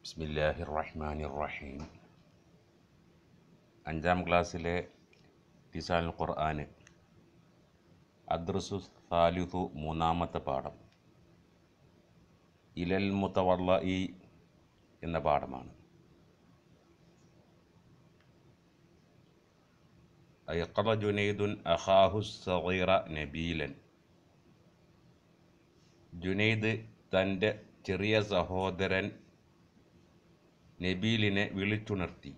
ബിസ്മില്ലാഹി റഹ്മാൻ റഹീം അഞ്ചാം ക്ലാസ്സിലെ ലിസാൻ ഖുർആന് അദ്രസു സാലിഹു മൂന്നാമത്തെ പാഠം ഇലൽ മുത്തവള്ള ഈ എന്ന പാഠമാണ് അയക്കറ ജുനൈദുൻ അഹാഹു സഗീറ നബീലൻ ജുനൈദ് തൻ്റെ ചെറിയ സഹോദരൻ നബീലിനെ വിളിച്ചുണർത്തി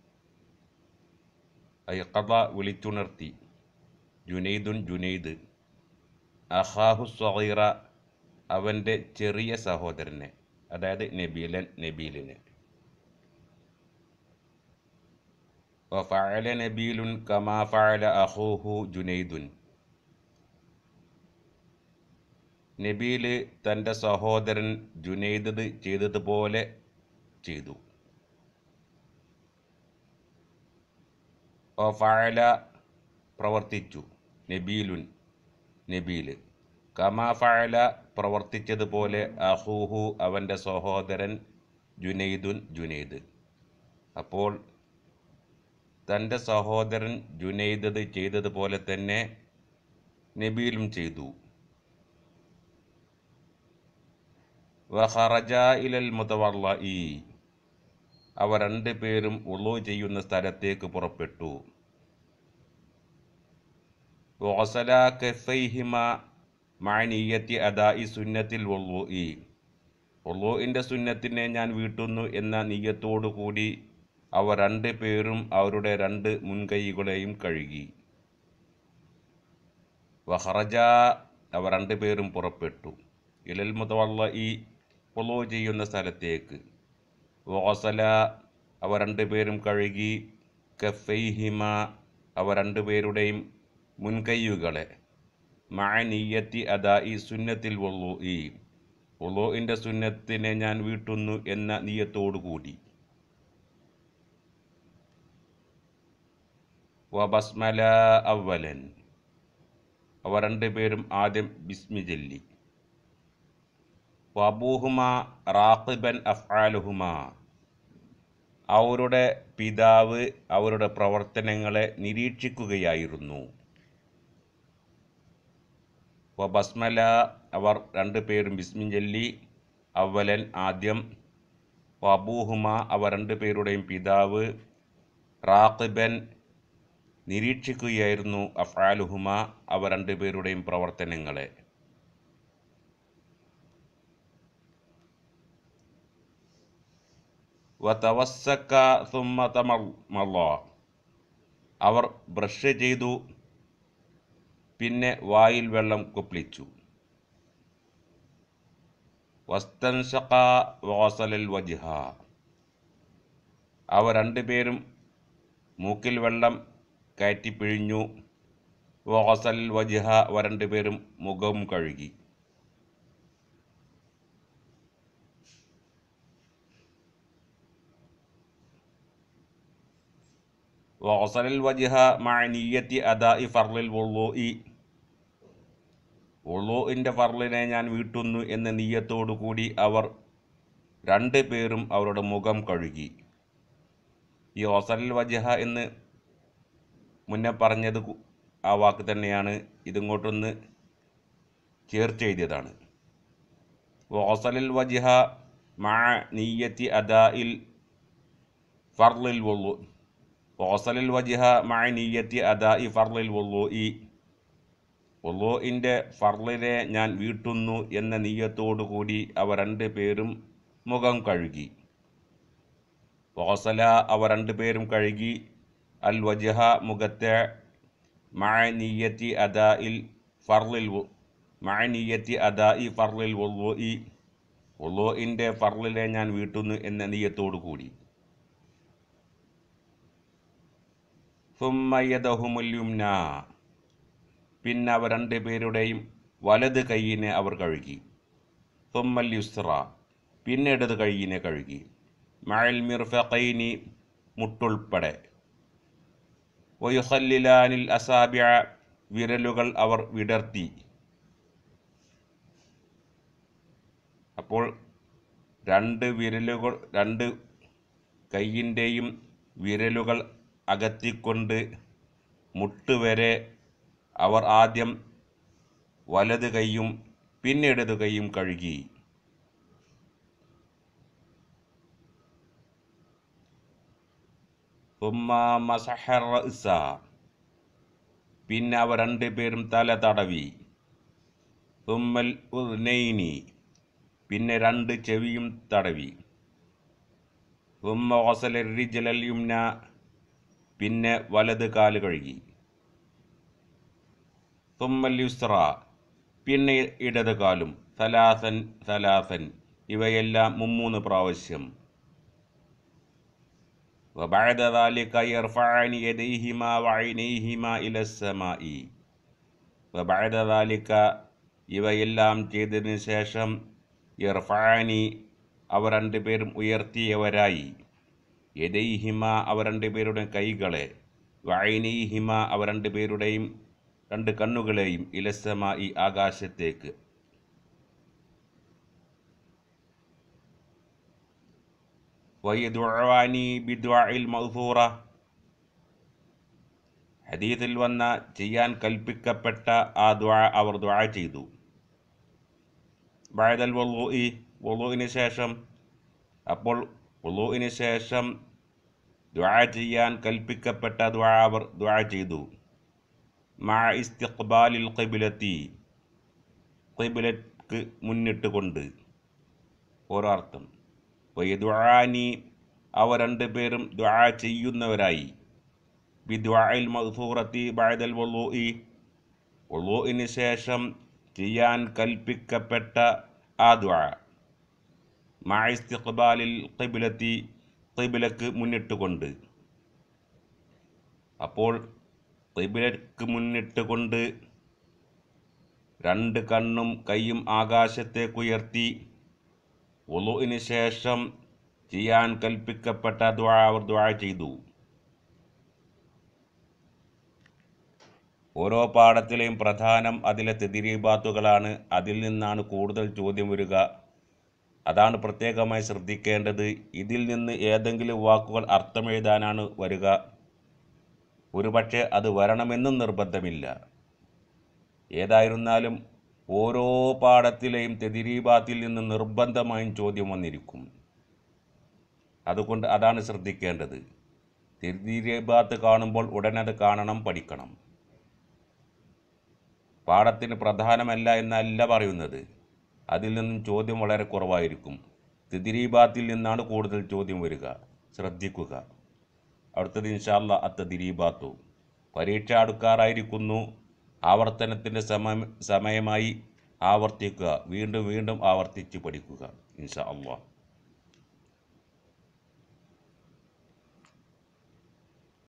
അയക്കഥ വിളിച്ചുണർത്തി ജുനൈദുൻ ജുനൈദ് അഹാഹു സഗീറ അവൻ്റെ ചെറിയ സഹോദരനെ അതായത് നബീലൻ നബീലിനെ വഫഅല നബീലുൻ കമാ ഫഅല അഖൂഹു ജുനൈദുൻ നബീല് തൻ്റെ സഹോദരൻ ജുനൈദ് ചെയ്തതുപോലെ ചെയ്തു ഫഅല പ്രവർത്തിച്ചു നബീലുൻ നബീല് കമാ ഫഅല പ്രവർത്തിച്ചതുപോലെ അഹൂഹു അവൻ്റെ സഹോദരൻ ജുനൈദുൻ ജുനൈദ് അപ്പോൾ തൻ്റെ സഹോദരൻ ജുനൈദത് ചെയ്തതുപോലെ തന്നെ നബീലും ചെയ്തു വഹറജ ഇലൽ മുതവള്ളി അവ രണ്ട് പേരും ഉളു ചെയ്യുന്ന സ്ഥലത്തേക്ക് പുറപ്പെട്ടു വസല കഫൈഹിമ മാനീയത്തി അദായി സുന്നത്തിൽ ഉള്ളൂഇ ഉള്ളൂഇൻ്റെ സുന്നത്തിനെ ഞാൻ വീട്ടുന്നു എന്ന നീയത്തോടു കൂടി അവ രണ്ട് പേരും അവരുടെ രണ്ട് മുൻകൈകളെയും കഴുകി വഹറജ അവ രണ്ട് പേരും പുറപ്പെട്ടു ഇലൽ മുതവള്ള ഈ പൊളോ ചെയ്യുന്ന സ്ഥലത്തേക്ക് വോസല അവ രണ്ടുപേരും കഴുകി കഫൈഹിമ അവ രണ്ടുപേരുടെയും മുൻകൈയുകളെ മാനീയത്തി അതാ ഈ സുന്നത്തിൽ വള്ളു ഈ വള്ളോയിൻ്റെ സുന്നത്തിനെ ഞാൻ വീട്ടുന്നു എന്ന നീയത്തോടു കൂടി വബസ്മല അവലൻ അവ രണ്ടുപേരും ആദ്യം ബിസ്മി ചൊല്ലി വബൂഹുമ റാഖിബൻ അഫ്ആലുഹുമ അവരുടെ പിതാവ് അവരുടെ പ്രവർത്തനങ്ങളെ നിരീക്ഷിക്കുകയായിരുന്നു വബസ്മല അവർ രണ്ടു പേരും ബിസ്മിൻ ചൊല്ലി അവലൻ ആദ്യം വബൂഹുമ അവർ രണ്ടു പേരുടെയും പിതാവ് റാഖിബൻ നിരീക്ഷിക്കുകയായിരുന്നു അഫ്ആലുഹുമ അവർ രണ്ടു പേരുടെയും പ്രവർത്തനങ്ങളെ വതവസ്സക്ക സുമ്മ തമല്ല അവർ ബ്രഷ് ചെയ്തു പിന്നെ വായിൽ വെള്ളം കുപ്പിളിച്ചു വസ്തൻഷക്ക വോസലൽ വജിഹ അവ രണ്ടുപേരും മൂക്കിൽ വെള്ളം കയറ്റി പിഴിഞ്ഞു വോസൽ വജിഹ അവ രണ്ടുപേരും മുഖവും കഴുകി വോസലൽ വജിഹ മാനീയത്തി അദായി ഫർലിൽ വുള്ളൂഇ വുള്ളൂഇൻ്റെ ഫർലിനെ ഞാൻ വീട്ടുന്നു എന്ന നീയത്തോടു കൂടി അവർ രണ്ട് പേരും അവരുടെ മുഖം കഴുകി ഈ ഓസലൽ വജിഹ എന്ന് മുന്നേ പറഞ്ഞത് ആ വാക്ക് തന്നെയാണ് ഇതിങ്ങോട്ടൊന്ന് ചേർത്ത് എഴുതിയതാണ് ഓസലൽ വജിഹ മാ നീയത്തി അദായിൽ ഫർലിൽ വുള്ളു ഓസലിൽ വജിഹ മായ നീയത്തി അദായി ഫർലിൽ വുള്ളൂഇ വുള്ളൂഇൻ്റെ ഫർലിനെ ഞാൻ വീട്ടുന്നു എന്ന നീയത്തോടു കൂടി അവ രണ്ട് പേരും മുഖം കഴുകി ഓസല അവ രണ്ട് പേരും കഴുകി അൽ വജിഹ മുഖത്തെ മായ നീയത്തി അദായിൽ ഫർലിൽ മായ നീയത്തി അദായി ഫർലിൽ വുള്ളൂഇ വുള്ളൂഇൻ്റെ ഫർലിനെ ഞാൻ വീട്ടുന്നു എന്ന നീയത്തോടു കൂടി സുമ്മയദഹുമുല്യുംന പിന്നെ അവർ രണ്ട് പേരുടെയും വലത് കൈയിനെ അവർ കഴുകി സുമ്മൽ യുസ്ര പിന്നെ ഇടത് കൈയിനെ കഴുകി മഴൽ മിർഫൈനി മുട്ടുൾപ്പെടെ വയുഹല്ലിലാനിൽ അസാബിയ വിരലുകൾ അവർ വിടർത്തി അപ്പോൾ രണ്ട് വിരലുകൾ രണ്ട് കൈയിൻ്റെയും വിരലുകൾ അകത്തിക്കൊണ്ട് മുട്ടുവരെ അവർ ആദ്യം വലത് കൈയും പിന്നെ ഇടത് കൈയും കഴുകി ഉമ്മ മസഹർ റഅ്സ. പിന്നെ അവർ രണ്ടുപേരും തല തടവി ഉമ്മൽ ഉദ്നൈനി പിന്നെ രണ്ട് ചെവിയും തടവി ഉമ്മ വസല റിജലൽ യുംന പിന്നെ വലത് കാല് കഴുകി തുമ്മൽ യുസ്ര പിന്നെ ഇടത് കാലും സലാസൻ സലാസൻ ഇവയെല്ലാം മുമ്മൂന്ന് പ്രാവശ്യം وبعد ذلك يرفعان يديهما وعينيهما إلى السماء وبعد ذلك ഇവയെല്ലാം ചെയ്തതിനു ശേഷം ഇർഫാനി അവർ രണ്ടുപേരും ഉയർത്തിയവരായി യദൈഹിമ അവർ രണ്ടുപേരുടെ കൈകളെ വൈനൈഹിമ അവർ രണ്ടുപേരുടെയും രണ്ട് കണ്ണുകളെയും ഇലസമ ഈ ആകാശത്തേക്ക് വയദുഅവാനി ബിദ്വാഇൽ മൗസൂറ ഹദീസിൽ വന്ന ചെയ്യാൻ കൽപ്പിക്കപ്പെട്ട ആ ദ്വാ അവർ ദ്വാ ചെയ്തു ബഅദൽ വളുഇ വളുഇന് ശേഷം അപ്പോൾ വളുഇന് ശേഷം ദ്വാ ചെയ്യാൻ കൽപ്പിക്കപ്പെട്ട ദ്വാ അവർ ദ്വാ ചെയ്തു മാ ഇസ്തിഖ്ബാലിൽ ഖിബ്ലത്തി ഖിബ്ലക്ക് മുന്നിട്ട് കൊണ്ട് ഓരോ അർത്ഥം വയദുആനി അവർ രണ്ടുപേരും ദുആ ചെയ്യുന്നവരായി ബിദ്വാഇൽ മഗ്ഫൂറത്തി ബഅദൽ വളുഇ വളുഇന് ശേഷം ചെയ്യാൻ കൽപ്പിക്കപ്പെട്ട ആ ദുആ മാ ഇസ്തിഖ്ബാലിൽ ഖിബ്ലത്തി ഖിബ്ലക്ക് മുന്നിട്ട് കൊണ്ട് അപ്പോൾ ഖിബ്ലക്ക് മുന്നിട്ട് കൊണ്ട് രണ്ട് കണ്ണും കൈയും ആകാശത്തേക്കുയർത്തി വുളുവിന് ശേഷം ചെയ്യാൻ കൽപ്പിക്കപ്പെട്ട ദ്വാ അവർ ദ്വാ ചെയ്തു ഓരോ പാഠത്തിലെയും പ്രധാനം അതിലെ തെതിരീബാത്തുകളാണ് അതിൽ നിന്നാണ് കൂടുതൽ ചോദ്യം വരിക അതാണ് പ്രത്യേകമായി ശ്രദ്ധിക്കേണ്ടത് ഇതിൽ നിന്ന് ഏതെങ്കിലും വാക്കുകൾ അർത്ഥമെഴുതാനാണ് വരിക ഒരുപക്ഷെ അത് വരണമെന്നും നിർബന്ധമില്ല ഏതായിരുന്നാലും ഓരോ പാഠത്തിലെയും തെതിരീബാത്തിൽ നിന്ന് നിർബന്ധമായും ചോദ്യം വന്നിരിക്കും അതുകൊണ്ട് അതാണ് ശ്രദ്ധിക്കേണ്ടത് തെതിരീബാത്ത് കാണുമ്പോൾ ഉടനെ അത് കാണണം പഠിക്കണം പാഠത്തിന് പ്രധാനമല്ല എന്നല്ല പറയുന്നത് അതിൽ നിന്നും ചോദ്യം വളരെ കുറവായിരിക്കും തെതിരീബാത്തിൽ നിന്നാണ് കൂടുതൽ ചോദ്യം വരിക ശ്രദ്ധിക്കുക അടുത്തത് ഇൻഷാല്ല അത്തതിരീബാത്തു പരീക്ഷ അടുക്കാറായിരിക്കുന്നു ആവർത്തനത്തിൻ്റെ സമയം സമയമായി ആവർത്തിക്കുക വീണ്ടും വീണ്ടും ആവർത്തിച്ച് പഠിക്കുക ഇൻഷാ അള്ളാഹ്